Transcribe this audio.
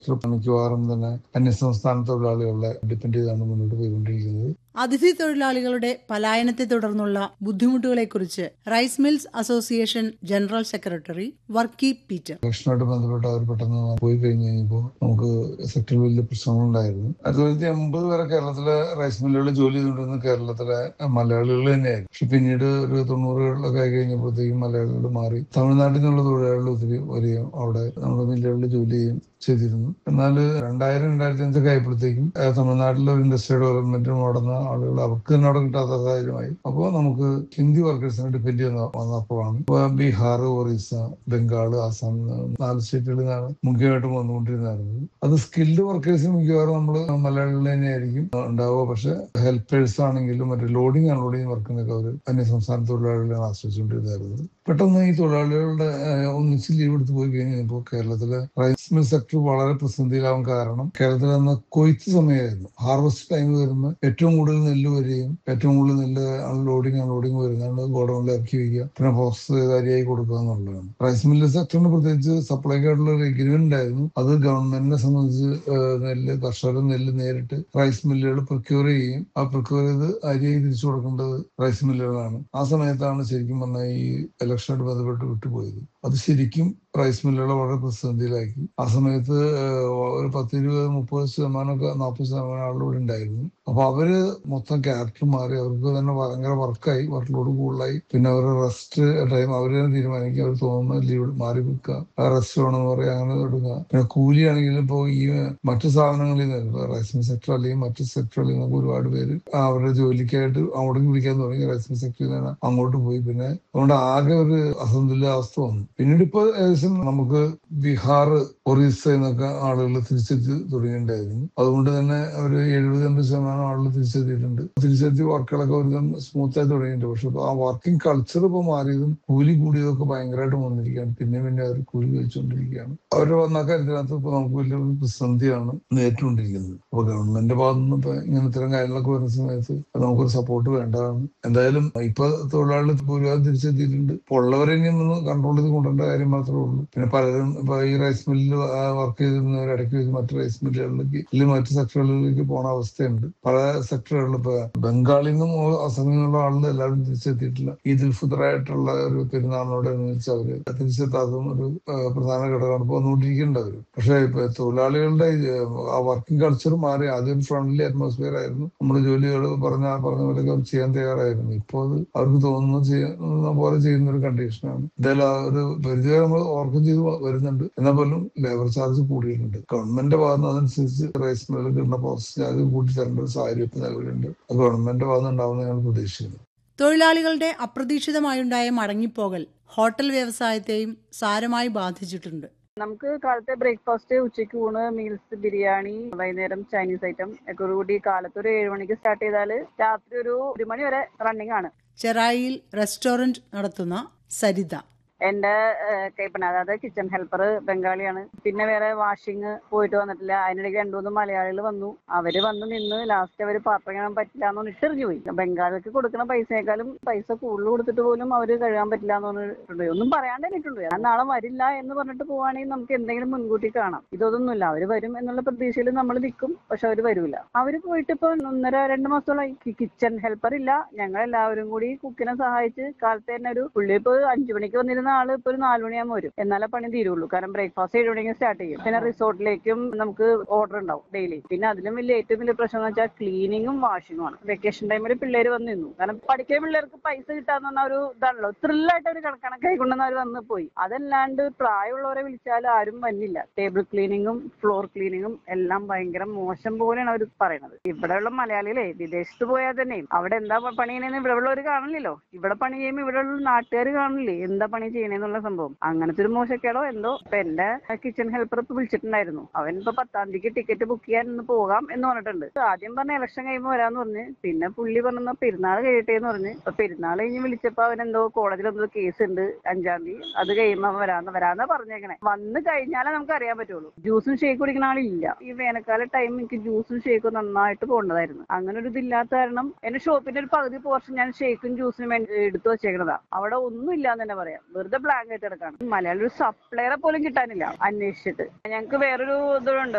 മിക്കവാറും തന്നെ അന്യസംസ്ഥാന തൊഴിലാളികളെ ഡിപ്പെൻഡ് ചെയ്താണ് മുന്നോട്ട് പോയിക്കൊണ്ടിരിക്കുന്നത് അതിഥി തൊഴിലാളികളുടെ പലായനത്തെ തുടർന്നുള്ള ബുദ്ധിമുട്ടുകളെക്കുറിച്ച് rice mills association general secretary Varkey Peter ഇലക്ഷനുമായിട്ട് ബന്ധപ്പെട്ട് അവർ പെട്ടെന്ന് പോയി കഴിഞ്ഞ് കഴിഞ്ഞപ്പോൾ നമുക്ക് സെക്ടറിൽ വലിയ പ്രശ്നങ്ങളുണ്ടായിരുന്നു ആയിരത്തി തൊള്ളായിരത്തി എൺപത് വരെ കേരളത്തിലെ റൈസ് മില്ലുകളിൽ ജോലി ചെയ്തുകൊണ്ടിരുന്ന കേരളത്തിലെ മലയാളികൾ തന്നെയായിരുന്നു പക്ഷെ പിന്നീട് ഒരു തൊണ്ണൂറുകളിലൊക്കെ ആയി കഴിഞ്ഞപ്പോഴത്തേക്കും മലയാളികൾ മാറി തമിഴ്നാട്ടിൽ നിന്നുള്ള തൊഴിലാളികൾ ഒത്തിരി വരികയും അവിടെ നമ്മുടെ മില്ലുകളിൽ ജോലി ചെയ്യുകയും ചെയ്തിരുന്നു എന്നാൽ രണ്ടായിരം രണ്ടായിരത്തി അഞ്ചൊക്കെ ആയപ്പോഴത്തേക്കും ഏഹ്, തമിഴ്നാട്ടിലെ ഒരു ഇൻഡസ്ട്രി ഡെവലപ്മെന്റിന് നടന്ന ആളുകൾ അവർക്ക് തന്നെ അവിടെ കിട്ടാത്ത സാഹചര്യമായി അപ്പോൾ നമുക്ക് ഹിന്ദി വർക്കേഴ്സിനെ ഡിപ്പെൻഡ് ചെയ്യുന്ന വന്നപ്പോഴാണ് ഇപ്പൊ ബീഹാർ ഒറീസ ബംഗാൾ ആസാം നാല് സ്റ്റേറ്റുകളിൽ നിന്നാണ് മുഖ്യമായിട്ടും വന്നുകൊണ്ടിരുന്നത് അത് സ്കിൽഡ് വർക്കേഴ്സിന് മിക്കവാറും നമ്മൾ മലയാളികൾ തന്നെയായിരിക്കും ഉണ്ടാവുക പക്ഷെ ഹെൽപ്പേഴ്സ് ആണെങ്കിലും മറ്റേ ലോഡിംഗ് അൺലോഡിംഗ് വർക്കിനൊക്കെ അവർ അന്യസംസ്ഥാന തൊഴിലാളികളെയാണ് ആശ്രയിച്ചുകൊണ്ടിരുന്നത് പെട്ടെന്ന് ഈ തൊഴിലാളികളുടെ ഏഹ്, ഒന്നിച്ച് ലീവ് എടുത്ത് പോയി കഴിഞ്ഞപ്പോൾ കേരളത്തിലെ റൈസ് മിൽ സെക്ടർ വളരെ പ്രതിസന്ധിയിലാവാൻ കാരണം കേരളത്തിൽ അന്ന് കൊയ്ത്ത് സമയമായിരുന്നു ഹാർവസ്റ്റ് ടൈം വരുന്ന ഏറ്റവും കൂടുതൽ നെല്ല് വരികയും ഏറ്റവും കൂടുതൽ നെല്ല് അൺലോഡിങ് അൺലോഡിങ് വരുന്നതാണ് ഗോഡൌണിൽ ഇറക്കി വയ്ക്കുക പിന്നെ പ്രോസസ് കാര്യമായി കൊടുക്കുക എന്നുള്ളതാണ് റൈസ് മില്ല് സെക്ടറിന് പ്രത്യേകിച്ച് സപ്ലൈക്ക് ആയിട്ടുള്ള ഒരു എഗ്രിമെന്റ് ഉണ്ടായിരുന്നു അത് ഗവൺമെന്റിനെ സംബന്ധിച്ച് ഏഹ്, നെല്ല് കർഷകർ നെല്ല് നേരിട്ട് റൈസ് മില്ലുകൾ പ്രൊക്യൂർ ചെയ്യും ആ പ്രൊക്യൂർ ചെയ്ത് അരിയായി തിരിച്ചു കൊടുക്കേണ്ടത് റൈസ് മില്ലുകളാണ് ആ സമയത്താണ് ശരിക്കും പറഞ്ഞാൽ ഈ ഇലക്ഷനായിട്ട് ബന്ധപ്പെട്ട് വിട്ടുപോയത് അത് ശരിക്കും റൈസ് മില്ലുകളെ വളരെ പ്രതിസന്ധിയിലാക്കി ആ സമയത്ത് ഏഹ്, ഒരു പത്ത് ഇരുപത് മുപ്പത് ശതമാനമൊക്കെ നാൽപ്പത് ശതമാനം ആളുകൾ ഉണ്ടായിരുന്നു അപ്പൊ അവര് മൊത്തം ക്യാരക്ടർ മാറി അവർക്ക് തന്നെ ഭയങ്കര വർക്കായി വർക്ക് ലോഡ് കൂടുതലായി പിന്നെ അവർ റെസ്റ്റ് ടൈം അവർ തന്നെ തീരുമാനിക്കുക അവർ തോന്നുന്ന ലീവ് മാറി വെക്കുക റെസ്റ്റ് വേണമെന്ന് പറയുക അങ്ങനെ എടുക്കുക പിന്നെ കൂലിയാണെങ്കിലും ഇപ്പോൾ ഈ മറ്റു സ്ഥാപനങ്ങളിൽ നിന്ന് റൈസ് മിൽ സെക്ടർ അല്ലെങ്കിൽ മറ്റു സെക്ടറുകളിൽ നിന്നൊക്കെ ഒരുപാട് പേര് അവരുടെ ജോലിക്കായിട്ട് അങ്ങോട്ടേക്ക് വിളിക്കാൻ തുടങ്ങി റൈസ് മിൽ സെക്ടറിൽ നിന്ന് അങ്ങോട്ട് പോയി പിന്നെ അതുകൊണ്ട് ആകെ ഒരു അസന്തുലിതാവസ്ഥ വന്നു പിന്നീട് ഇപ്പൊ ഏകദേശം നമുക്ക് ബീഹാർ ഒറീസ എന്നൊക്കെ ആളുകൾ തിരിച്ചെത്തി തുടങ്ങിയിട്ടുണ്ടായിരുന്നു അതുകൊണ്ട് തന്നെ ഒരു എഴുപത് എൺപത് ശതമാനം ആളുകൾ തിരിച്ചെത്തിയിട്ടുണ്ട് തിരിച്ചെത്തി വർക്കുകളൊക്കെ ഒരു സ്മൂത്ത് ആയി തുടങ്ങിയിട്ടുണ്ട് പക്ഷെ ഇപ്പൊ ആ വർക്കിംഗ് കൾച്ചർ ഇപ്പൊ മാറിയതും കൂലി കൂടിയതൊക്കെ ഭയങ്കരമായിട്ട് വന്നിരിക്കുകയാണ് പിന്നെ പിന്നെ അവർ കൂലി കഴിച്ചുകൊണ്ടിരിക്കുകയാണ് അവർ വന്ന കാര്യത്തിനകത്ത് ഇപ്പൊ നമുക്ക് വലിയൊരു പ്രതിസന്ധിയാണ് നേരിട്ടുകൊണ്ടിരിക്കുന്നത് അപ്പൊ ഗവൺമെന്റിന്റെ ഭാഗത്തു നിന്ന് ഇപ്പൊ ഇങ്ങനെ ഇത്തരം കാര്യങ്ങളൊക്കെ വരുന്ന സമയത്ത് അത് നമുക്കൊരു സപ്പോർട്ട് വേണ്ടതാണ് എന്തായാലും ഇപ്പൊ തൊഴിലാളികൾ ഭൂരിഭാഗം തിരിച്ചെത്തിയിട്ടുണ്ട് ഇപ്പൊ ഉള്ളവരെ ഇനി ഒന്ന് കൺട്രോൾ ചെയ്ത് കൊണ്ടുവരേണ്ട കാര്യം മാത്രമേ ഉള്ളൂ പിന്നെ പലരും ഇപ്പൊ ഈ റൈസ് മില്ലിൽ വർക്ക് ചെയ്തിരുന്നവർ ഇടയ്ക്ക് വെച്ച് മറ്റു റൈസ് മില്ലുകളിലേക്ക് അല്ലെങ്കിൽ മറ്റു സെക്ടറുകളിലേക്ക് പോണ അവസ്ഥയുണ്ട് പല സെക്ടറുകളിൽ ഇപ്പൊ ബംഗാളിൽ നിന്നും അസമിൽ നിന്നുള്ള ആളുകൾ എല്ലാവരും തിരിച്ചെത്തിയിട്ടില്ല ഈദുൽ ഫിത്തർ ആയിട്ടുള്ള ഒരു പെരുന്നാളിനോടനുബന്ധിച്ച് അവര് തിരിച്ചെത്താത്തതും ഒരു ആ, പ്രധാന ഘടകമാണ് ഇപ്പൊ വന്നുകൊണ്ടിരിക്കേണ്ടത് അവര് പക്ഷെ ഇപ്പൊ തൊഴിലാളികളുടെ ഈ, ആ വർക്കിംഗ് കൾച്ചർ മാറി ആദ്യം ഫ്രണ്ട്ലി അറ്റ്മോസ്ഫിയർ ആയിരുന്നു നമ്മുടെ ജോലികൾ പറഞ്ഞ പറഞ്ഞ പോലെയൊക്കെ അവർ ചെയ്യാൻ തയ്യാറായിരുന്നു ഇപ്പോൾ അത് അവർക്ക് തോന്നുന്നു ചെയ്യുന്ന പോലെ ചെയ്യുന്ന ഒരു കണ്ടീഷനാണ് എന്തായാലും ആ ഒരു പരിധി വരെ നമ്മൾ ഓർക്കം ചെയ്ത് വ- വരുന്നുണ്ട് എന്നാൽ പോലും ലേബർ ചാർജ് കൂടിയിട്ടുണ്ട് ഗവൺമെന്റിന്റെ ഭാഗത്ത് നിന്ന് അതനുസരിച്ച് റൈസ് മില്ലിൽ കിട്ടുന്ന പ്രോസസ് ചാർജ് കൂട്ടി തരേണ്ട ഒരു സാഹചര്യം ഇപ്പൊ നിലവിലുണ്ട് അത് ഗവൺമെന്റിന്റെ ഭാഗത്ത് നിന്ന് ഉണ്ടാവുന്ന ഞങ്ങൾ പ്രതീക്ഷിക്കുന്നു തൊഴിലാളികളുടെ അപ്രതീക്ഷിതമായുണ്ടായ മടങ്ങിപ്പോകൽ ഹോട്ടൽ വ്യവസായത്തെയും സാരമായി ബാധിച്ചിട്ടുണ്ട് നമുക്ക് കാലത്തെ ബ്രേക്ക്ഫാസ്റ്റ് ഉച്ചയ്ക്ക് ഊണ് മീൽസ് ബിരിയാണി വൈകുന്നേരം ചൈനീസ് ഐറ്റം ഒക്കെ കൂടി കാലത്ത് ഒരു ഏഴ് മണിക്ക് സ്റ്റാർട്ട് ചെയ്താൽ രാത്രി ഒരു ഒരു മണി വരെ റണ്ണിങ് ആണ് ചെറായിയിൽ റെസ്റ്റോറന്റ് നടത്തുന്ന സരിത എന്റെ കൈപ്പണ അതായത് കിച്ചൺ ഹെൽപ്പർ ബംഗാളിയാണ് പിന്നെ വേറെ വാഷിങ് പോയിട്ട് വന്നിട്ടില്ല അതിനിടയ്ക്ക് രണ്ടു മൂന്ന് മലയാളികൾ വന്നു അവര് വന്ന് നിന്ന് ലാസ്റ്റ് അവര് പാത്രം കഴുകാൻ പറ്റില്ല എന്ന് പറഞ്ഞിട്ട് എറിഞ്ഞു പോയി ബംഗാളിക്ക് കൊടുക്കുന്ന പൈസയേക്കാളും പൈസ കൂടുതൽ കൊടുത്തിട്ട് പോലും അവര് കഴുകാൻ പറ്റില്ല എന്ന് പറഞ്ഞിട്ടുണ്ട് ഒന്നും പറയാണ്ട് എനിട്ടുണ്ട് ഞാൻ നാളെ വരില്ല എന്ന് പറഞ്ഞിട്ട് പോവാണെങ്കിൽ നമുക്ക് എന്തെങ്കിലും മുൻകൂട്ടി കാണാം ഇതൊന്നുമില്ല അവര് വരും എന്നുള്ള പ്രതീക്ഷയിൽ നമ്മൾ നിൽക്കും പക്ഷെ അവര് വരൂല അവര് പോയിട്ട് ഇപ്പൊ ഒന്നര രണ്ട് മാസത്തോളായി കിച്ചൺ ഹെൽപ്പർ ഇല്ല ഞങ്ങൾ എല്ലാവരും കൂടി കുക്കിനെ സഹായിച്ച് കാലത്ത് തന്നെ ഒരു പുള്ളി ഇപ്പൊ അഞ്ചു മണിക്ക് വന്നിരുന്ന ആള് ഇപ്പൊ ഒരു നാല് മണിയാകുമ്പോൾ വരും എന്നാലേ പണി തീരുള്ളൂ കാരണം ബ്രേക്ക്ഫാസ്റ്റ് ഏഴ് മണിക്ക് സ്റ്റാർട്ട് ചെയ്യും പിന്നെ റിസോർട്ടിലേക്കും നമുക്ക് ഓർഡർ ഉണ്ടാവും ഡെയിലി പിന്നെ അതിലും വലിയ ഏറ്റവും വലിയ പ്രശ്നം എന്ന് വെച്ചാൽ ക്ലീനിങ്ങും വാഷിങ്ങും ആണ് വെക്കേഷൻ ടൈമിൽ പിള്ളേര് വന്ന് നിന്നു കാരണം പഠിക്കുന്ന പിള്ളേർക്ക് പൈസ കിട്ടാന്ന് പറഞ്ഞ ഒരു ഇതാണല്ലോ ത്രില്ലായിട്ട് ഒരു കണക്കായി കൊണ്ടുവന്ന് അവർ വന്ന് പോയി അതല്ലാണ്ട് പ്രായമുള്ളവരെ വിളിച്ചാൽ ആരും വന്നില്ല ടേബിൾ ക്ലീനിങ്ങും ഫ്ലോർ ക്ലീനിങ്ങും എല്ലാം ഭയങ്കര മോശം പോലെയാണ് അവർ പറയുന്നത് ഇവിടെയുള്ള മലയാളികളെ വിദേശത്ത് പോയാൽ തന്നെ അവിടെ എന്താ പണി ചെയ്യണമെന്ന് ഇവിടെ ഉള്ളവർ കാണില്ലല്ലോ ഇവിടെ പണി ചെയ്യുമ്പോൾ ഇവിടെ ഉള്ള നാട്ടുകാർ കാണില്ലേ എന്താ പണി ചെയ്യണേന്നുള്ള സംഭവം അങ്ങനത്തെ ഒരു മോശക്കേടോ എന്തോ ഇപ്പൊ എന്റെ കിച്ചൺ ഹെൽപ്പർ ഇപ്പൊ വിളിച്ചിട്ടുണ്ടായിരുന്നു അവൻ ഇപ്പൊ പത്താം തീയതിക്ക് ടിക്കറ്റ് ബുക്ക് ചെയ്യാൻ ഇന്ന് പോകാം എന്ന് പറഞ്ഞിട്ടുണ്ട് ആദ്യം പറഞ്ഞ ഇലക്ഷൻ കഴിയുമ്പോൾ വരാന്ന് പറഞ്ഞ് പിന്നെ പുള്ളി പറഞ്ഞ പെരുന്നാൾ കഴിയട്ടെ എന്ന് പറഞ്ഞ് ഇപ്പൊ പെരുന്നാൾ കഴിഞ്ഞ് വിളിച്ചപ്പോ അവൻ എന്തോ കോടതിയിൽ എന്തോ കേസ് ഉണ്ട് അഞ്ചാം തീയതി അത് കഴിയുമ്പോ അവൻ വരാന്ന് വരാന്നാ പറഞ്ഞേക്കണേ വന്ന് കഴിഞ്ഞാലേ നമുക്ക് അറിയാൻ പറ്റുള്ളൂ ജ്യൂസും ഷേക്ക് കുടിക്കുന്ന ആളില്ല ഈ വേനൽക്കാല ടൈം എനിക്ക് ജ്യൂസും ഷേക്കും നന്നായിട്ട് പോകേണ്ടതായിരുന്നു അങ്ങനെ ഒരു ഇതില്ലാത്ത കാരണം എന്റെ ഷോപ്പിന്റെ ഒരു പകുതി പോർഷൻ ഞാൻ ഷേക്കും ജ്യൂസിനും വേണ്ടി എടുത്തു വെച്ചേക്കണതാ അവിടെ ഒന്നും ഇല്ലാന്ന് തന്നെ പറയാം വെറുതെ വെറുതെ ബ്ലാങ്ക് ആയിട്ട് കിടക്കാണ് മലയാളി ഒരു സപ്ലയറെ പോലും കിട്ടാനില്ല അന്വേഷിച്ചിട്ട് ഞങ്ങൾക്ക് വേറൊരു ഇതുണ്ട്